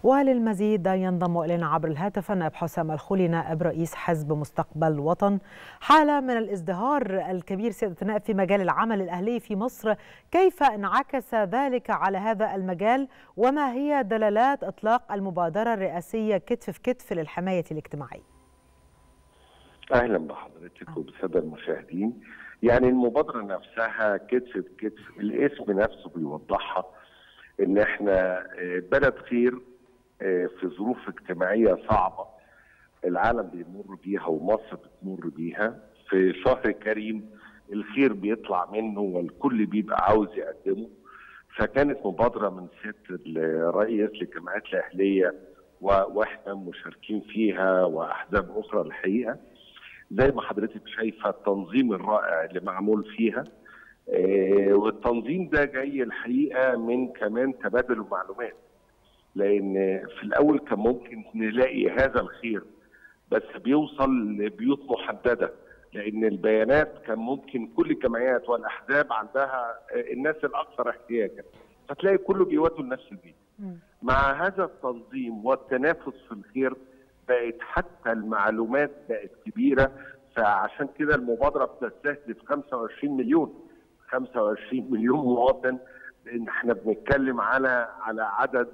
وللمزيد ينضم إلينا عبر الهاتف النائب حسام الخولي نائب رئيس حزب مستقبل وطن حالة من الازدهار الكبير سيادة النائب في مجال العمل الأهلي في مصر كيف انعكس ذلك على هذا المجال وما هي دلالات إطلاق المبادرة الرئاسية كتف في كتف للحماية الاجتماعية اهلا بحضرتك وبالساده المشاهدين يعني المبادره نفسها كتف بكتف الاسم نفسه بيوضحها ان احنا بلد خير في ظروف اجتماعيه صعبه العالم بيمر بيها ومصر بتمر بيها في شهر كريم الخير بيطلع منه والكل بيبقى عاوز يقدمه فكانت مبادره من سياده الرئيس للجمعيات الاهليه واحنا مشاركين فيها واحزاب اخرى الحقيقه زي ما حضرتك شايفه التنظيم الرائع اللي معمول فيها آه والتنظيم ده جاي الحقيقه من كمان تبادل المعلومات لان في الاول كان ممكن نلاقي هذا الخير بس بيوصل لبيوت محدده لان البيانات كان ممكن كل الجمعيات والاحزاب عندها الناس الاكثر احتياجا فتلاقي كله بيودوا لنفس البيت مع هذا التنظيم والتنافس في الخير بقت حتى المعلومات بقت كبيره فعشان كده المبادره بتستهدف 25 مليون 25 مليون مواطن لان احنا بنتكلم على على عدد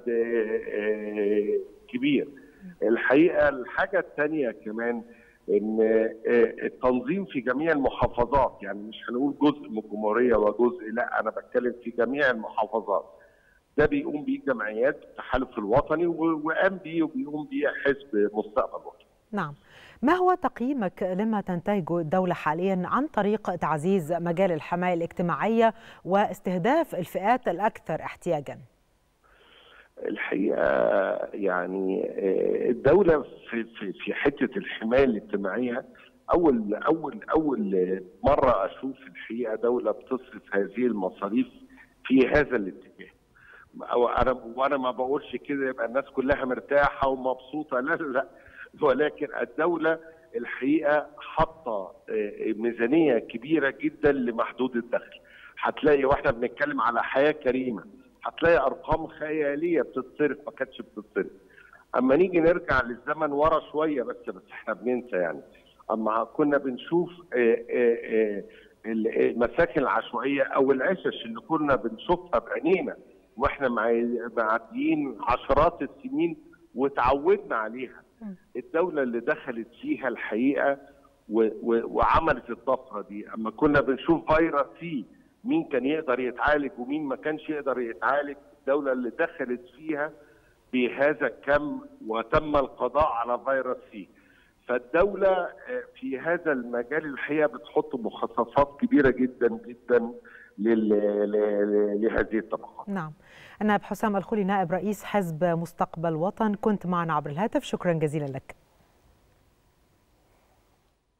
كبير الحقيقه الحاجه الثانيه كمان ان التنظيم في جميع المحافظات يعني مش هنقول جزء من الجمهوريه وجزء لا انا بتكلم في جميع المحافظات ده بيقوم بيه جمعيات التحالف الوطني وقام بيه وبيقوم بيه حزب مستقبل وطني. نعم. ما هو تقييمك لما تنتهجه الدولة حاليا عن طريق تعزيز مجال الحماية الاجتماعية واستهداف الفئات الأكثر احتياجا؟ الحقيقة يعني الدولة في في في حتة الحماية الاجتماعية أول أول أول مرة أشوف الحقيقة دولة بتصرف هذه المصاريف في هذا الاتجاه. أو انا وانا ما بقولش كده يبقى الناس كلها مرتاحه ومبسوطه لا لا ولكن الدوله الحقيقه حاطه ميزانيه كبيره جدا لمحدود الدخل هتلاقي واحنا بنتكلم على حياه كريمه هتلاقي ارقام خياليه بتتصرف ما كانتش بتتصرف اما نيجي نرجع للزمن ورا شويه بس بس احنا بننسى يعني اما كنا بنشوف المساكن العشوائيه او العشش اللي كنا بنشوفها بعينينا واحنا معديين عشرات السنين وتعودنا عليها الدولة اللي دخلت فيها الحقيقة و و وعملت الطفرة دي أما كنا بنشوف فيروس سي مين كان يقدر يتعالج ومين ما كانش يقدر يتعالج الدولة اللي دخلت فيها بهذا الكم وتم القضاء على فيروس سي فالدولة في هذا المجال الحقيقة بتحط مخصصات كبيرة جدا جدا لهذه الطبقات نعم النائب حسام الخولي نائب رئيس حزب مستقبل وطن كنت معنا عبر الهاتف شكرا جزيلا لك